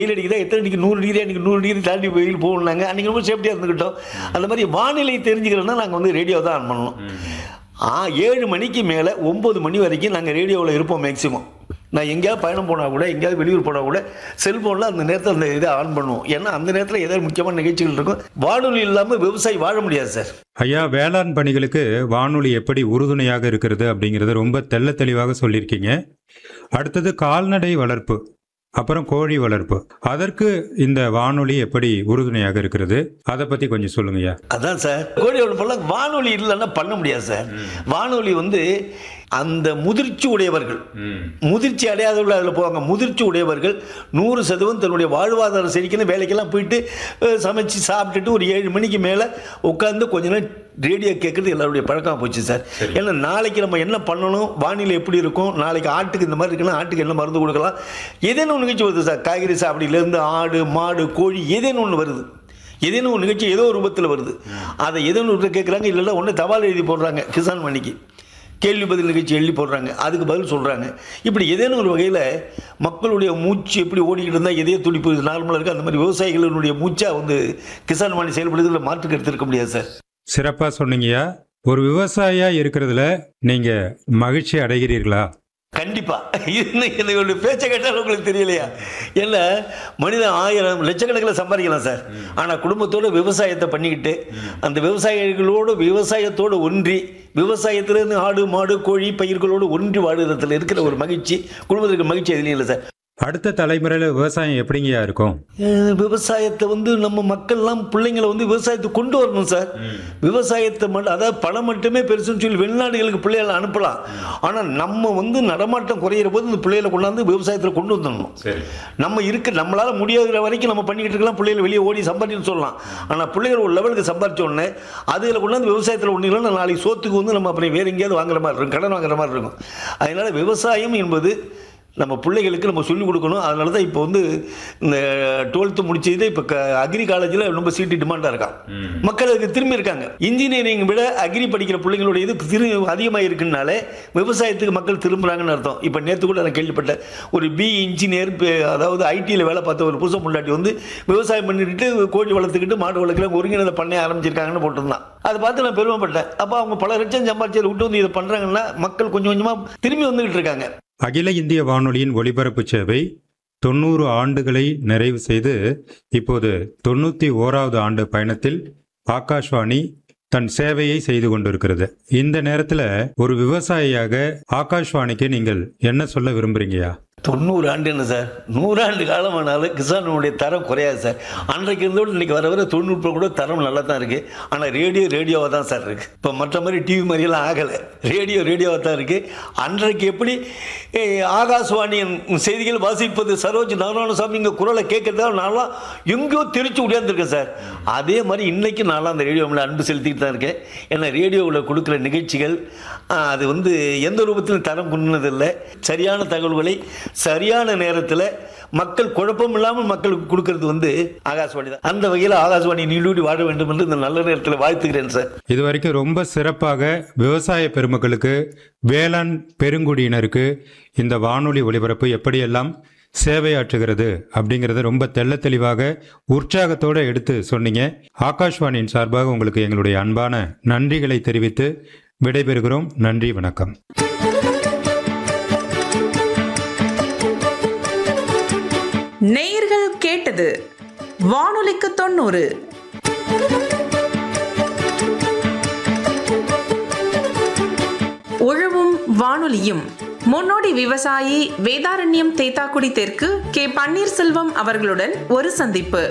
வெயில் அடிக்குதா எத்தனை டிகிரி நூறு டிகிரி அன்றைக்கி நூறு டிகிரி தாண்டி வெயில் போகணுன்னாங்க அன்றைக்கி ரொம்ப சேஃப்டியாக இருந்துக்கிட்டோம் அந்த மாதிரி வானிலை தெரிஞ்சுக்கிறோன்னா நாங்கள் வந்து ரேடியோ தான் ஆன் பண்ணணும் ஆ ஏழு மணிக்கு மேலே ஒம்பது மணி வரைக்கும் நாங்கள் ரேடியோவில் இருப்போம் மேக்ஸிமம் நான் எங்கேயாவது பயணம் போனால் கூட எங்கேயாவது வெளியூர் போனால் கூட செல்ஃபோனில் அந்த நேரத்தில் அந்த இதை ஆன் பண்ணுவோம் ஏன்னா அந்த நேரத்தில் ஏதாவது முக்கியமான நிகழ்ச்சிகள் இருக்கும் வானொலி இல்லாமல் விவசாயி வாழ முடியாது சார் ஐயா வேளாண் பணிகளுக்கு வானொலி எப்படி உறுதுணையாக இருக்கிறது அப்படிங்கிறத ரொம்ப தெள்ள தெளிவாக சொல்லியிருக்கீங்க அடுத்தது கால்நடை வளர்ப்பு அப்புறம் கோழி வளர்ப்பு அதற்கு இந்த வானொலி எப்படி உறுதுணையாக இருக்கிறது அதை பத்தி கொஞ்சம் சொல்லுங்கய்யா அதான் சார் கோழி வளர்ப்பெல்லாம் வானொலி இல்லைன்னா பண்ண முடியாது சார் வானொலி வந்து அந்த முதிர்ச்சி உடையவர்கள் முதிர்ச்சி அடையாதவர்கள் அதில் போவாங்க முதிர்ச்சி உடையவர்கள் நூறு சதவீதம் தன்னுடைய வாழ்வாதாரம் செழிக்கணும் வேலைக்கெல்லாம் போயிட்டு அஹ், சமைச்சு சாப்பிட்டுட்டு ஒரு ஏழு மணிக்கு மேலே உட்காந்து கொஞ்ச நேரம் ரேடியோ கேட்குறது எல்லாருடைய பழக்கமாக போச்சு சார் ஏன்னா நாளைக்கு நம்ம என்ன பண்ணணும் வானிலை எப்படி இருக்கும் நாளைக்கு ஆட்டுக்கு இந்த மாதிரி இருக்குன்னா ஆட்டுக்கு என்ன மருந்து கொடுக்கலாம் ஏதேனும் ஒரு நிகழ்ச்சி வருது சார் காய்கறி சாப்பிடிலேருந்து ஆடு மாடு கோழி ஏதேனும் ஒன்று வருது ஏதேனும் ஒரு நிகழ்ச்சி ஏதோ ஒரு ரூபத்தில் வருது அதை ஏதேனும் ஒரு கேட்குறாங்க இல்லைன்னா ஒன்று தபால் எழுதி போடுறாங்க கிசான் மணிக்கு கேள்வி பதில் நிகழ்ச்சி எழுதி போடுறாங்க அதுக்கு பதில் சொல்கிறாங்க இப்படி ஏதேனும் ஒரு வகையில் மக்களுடைய மூச்சு எப்படி ஓடிக்கிட்டு இருந்தால் எதே துடிப்பு நார்மலாக இருக்குது அந்த மாதிரி விவசாயிகளுடைய மூச்சாக வந்து கிசான் மணி செயல்படுறதுல மாற்று கருத்து இருக்க முடியாது சார் சிறப்பா சொன்னீங்கய்யா ஒரு விவசாயியா இருக்கிறதுல நீங்க மகிழ்ச்சி அடைகிறீர்களா கண்டிப்பா இன்னும் என்னோட பேச்சை கேட்டாலும் உங்களுக்கு தெரியலையா ஏன்னா மனிதன் ஆயிரம் லட்சக்கணக்கில் சம்பாதிக்கலாம் சார் ஆனால் குடும்பத்தோட விவசாயத்தை பண்ணிக்கிட்டு அந்த விவசாயிகளோடு விவசாயத்தோடு ஒன்றி விவசாயத்திலிருந்து ஆடு மாடு கோழி பயிர்களோடு ஒன்றி வாழுறதுல இருக்கிற ஒரு மகிழ்ச்சி குடும்பத்துக்கு மகிழ்ச்சி எதுலையும் இல்லை சார் அடுத்த தலைமுறையில விவசாயம் எப்படிங்கய்யா இருக்கும் அஹ் விவசாயத்தை வந்து நம்ம மக்கள்லாம் பிள்ளைங்களை வந்து விவசாயத்தை கொண்டு வரணும் சார் விவசாயத்தை மட்டும் அதாவது பணம் மட்டுமே பெருசுன்னு சொல்லி வெளிநாடுகளுக்கு பிள்ளைகளை அனுப்பலாம் ஆனால் நம்ம வந்து நடமாட்டம் குறையிற போது இந்த பிள்ளைகளை கொண்டாந்து விவசாயத்தில் கொண்டு வந்துடணும் நம்ம இருக்க நம்மளால முடியாத வரைக்கும் நம்ம பண்ணிக்கிட்டு இருக்கலாம் பிள்ளைகளை வெளியே ஓடி சம்பாதிச்சு சொல்லலாம் ஆனால் பிள்ளைகள் ஒரு லெவலுக்கு சம்பாதிச்ச உடனே அதில் கொண்டாந்து விவசாயத்தில் ஒன்று இல்லைன்னா நாளைக்கு சோத்துக்கு வந்து நம்ம அப்புறம் வேற எங்கேயாவது வாங்குற மாதிரி இருக்கும் கடன் வாங்குற மாதிரி இருக்கும் அதனால விவசாயம் என்பது நம்ம பிள்ளைகளுக்கு நம்ம சொல்லிக் கொடுக்கணும் அதனால தான் இப்போ வந்து இந்த டுவெல்த்து முடிச்சது இப்போ க அக்ரி காலேஜில் ரொம்ப சீட்டு டிமாண்டாக இருக்கான் மக்கள் அதுக்கு திரும்பி இருக்காங்க இன்ஜினியரிங் விட அக்ரி படிக்கிற பிள்ளைங்களுடைய இது திரு அதிகமாக இருக்குனாலே விவசாயத்துக்கு மக்கள் திரும்புகிறாங்கன்னு அர்த்தம் இப்போ நேற்று கூட நான் கேள்விப்பட்டேன் ஒரு பி இன்ஜினியர் அதாவது ஐடியில் வேலை பார்த்த ஒரு புதுசு முன்னாடி வந்து விவசாயம் பண்ணிட்டு கோழி வளர்த்துக்கிட்டு மாடு வளர்க்கல ஒருங்கிணைந்த பண்ணை ஆரம்பிச்சிருக்காங்கன்னு போட்டிருந்தான் அதை பார்த்து நான் பெருமைப்பட்டேன் அப்போ அவங்க பல லட்சம் சம்பாதிச்சு விட்டு வந்து இதை பண்ணுறாங்கன்னா மக்கள் கொஞ்சம் கொஞ்சமாக திரும்பி வந்துகிட்டு இருக்காங்க அகில இந்திய வானொலியின் ஒலிபரப்பு சேவை தொண்ணூறு ஆண்டுகளை நிறைவு செய்து இப்போது தொண்ணூத்தி ஓராவது ஆண்டு பயணத்தில் ஆகாஷ்வாணி தன் சேவையை செய்து கொண்டிருக்கிறது இந்த நேரத்துல ஒரு விவசாயியாக ஆகாஷ்வாணிக்கு நீங்கள் என்ன சொல்ல விரும்புறீங்கயா தொண்ணூறு ஆண்டு என்ன சார் நூறாண்டு காலமானாலும் கிசானுடைய தரம் குறையாது சார் அன்றைக்கு இருந்தோடு இன்னைக்கு வர வர தொண்ணூறு கூட தரம் நல்லா தான் இருக்குது ஆனால் ரேடியோ ரேடியோவாக தான் சார் இருக்குது இப்போ மற்ற மாதிரி டிவி மாதிரியெல்லாம் ஆகலை ரேடியோ ரேடியோவாக தான் இருக்குது அன்றைக்கு எப்படி ஏய், ஆகாசவாணியின் செய்திகள் வாசிப்பது சரோஜ் நாராயணசாமிங்க குரலை கேட்கறதால நான்லாம் எங்கேயோ திருச்சி உடையாந்துருக்கேன் சார் அதே மாதிரி இன்னைக்கு நான்லாம் அந்த ரேடியோ மேலே அன்பு செலுத்திட்டு தான் இருக்கேன் ஏன்னா ரேடியோவில் கொடுக்குற நிகழ்ச்சிகள் ஆ, அது வந்து எந்த ரூபத்திலும் தரம் குன்னதில்லை சரியான தகவல்களை சரியான நேரத்தில் மக்கள் குழப்பம் இல்லாமல் மக்களுக்கு கொடுக்கறது வந்து ஆகாசவாணி தான் அந்த வகையில் ஆகாசவாணி நீடூடி வாழ வேண்டும் என்று இந்த நல்ல நேரத்தில் வாழ்த்துகிறேன் சார் இது வரைக்கும் ரொம்ப சிறப்பாக விவசாய பெருமக்களுக்கு வேளாண் பெருங்குடியினருக்கு இந்த வானொலி ஒலிபரப்பு எப்படியெல்லாம் சேவையாற்றுகிறது அப்படிங்கறத ரொம்ப தெள்ள தெளிவாக உற்சாகத்தோட எடுத்து சொன்னீங்க ஆகாஷ்வாணியின் சார்பாக உங்களுக்கு எங்களுடைய அன்பான நன்றிகளை தெரிவித்து விடைபெறுகிறோம் நன்றி வணக்கம் நேயர்கள் கேட்டது வானொலிக்கு தொண்ணூறு உழவும் வானொலியும் முன்னோடி விவசாயி வேதாரண்யம் தேத்தாக்குடி தெற்கு கே பன்னீர்செல்வம் அவர்களுடன் ஒரு சந்திப்பு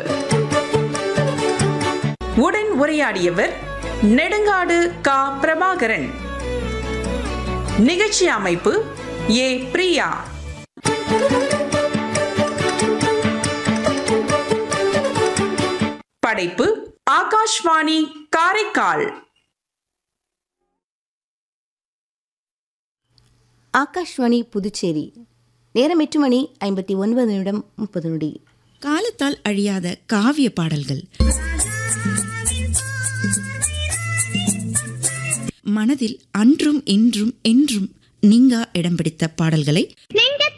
உடன் உரையாடியவர் நெடுங்காடு கா பிரபாகரன் நிகழ்ச்சி அமைப்பு ஏ பிரியா படைப்பு ஆகாஷ்வாணி காரைக்கால் ஆகாஷ்வாணி புதுச்சேரி நேரம் எட்டு மணி ஐம்பத்தி ஒன்பது நிமிடம் முப்பது நொடி காலத்தால் அழியாத காவிய பாடல்கள் மனதில் அன்றும் இன்றும் என்றும் நீங்கா இடம் பிடித்த பாடல்களை நெஞ்ச